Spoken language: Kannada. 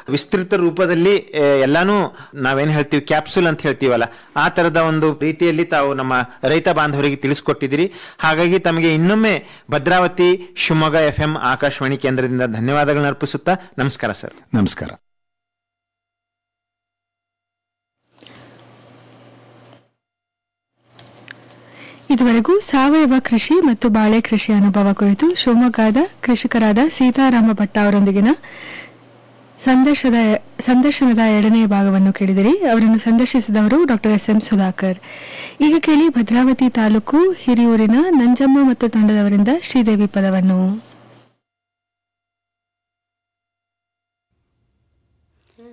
ವಿಸ್ತೃತ ರೂಪದಲ್ಲಿ ಆ, ಎಲ್ಲಾನು ನಾವೇನ್ ಹೇಳ್ತೀವಿ ಕ್ಯಾಪ್ಸುಲ್ ಅಂತ ಹೇಳ್ತೀವಲ್ಲ ಆ ತರದ ಒಂದು ರೀತಿಯಲ್ಲಿ ತಾವು ನಮ್ಮ ರೈತ ಬಾಂಧವರಿಗೆ ತಿಳಿಸ್ಕೊಟ್ಟಿದ್ದೀರಿ ಹಾಗಾಗಿ ತಮಗೆ ಇನ್ನೊಮ್ಮೆ ಭದ್ರಾವತಿ ಶಿವಮೊಗ್ಗ ಎಫ್ ಎಂ ಆಕಾಶವಾಣಿ ಕೇಂದ್ರದಿಂದ ಧನ್ಯವಾದಗಳನ್ನ ಅರ್ಪಿಸುತ್ತಾ ನಮಸ್ಕಾರ ಸರ್ ನಮಸ್ಕಾರ ಇದುವರೆಗೂ ಸಾವಯವ ಕೃಷಿ ಮತ್ತು ಬಾಳೆ ಕೃಷಿ ಅನುಭವ ಕುರಿತು ಶಿವಮೊಗ್ಗದ ಕೃಷಿಕರಾದ ಸೀತಾರಾಮ ಭಟ್ಟ ಅವರೊಂದಿಗಿನ ಸಂದರ್ಶದ ಸಂದರ್ಶನದ ಎರಡನೇ ಭಾಗವನ್ನು ಕೇಳಿದಿರಿ ಅವರನ್ನು ಸಂದರ್ಶಿಸಿದವರು ಡಾಕ್ಟರ್ ಎಸ್ ಎಂ ಸುಧಾಕರ್ ಈಗ ಕೇಳಿ ಭದ್ರಾವತಿ ತಾಲೂಕು ಹಿರಿಯೂರಿನ ನಂಜಮ್ಮ ಮತ್ತು ತಂಡದವರಿಂದ ಶ್ರೀದೇವಿ ಪದವನ್ನು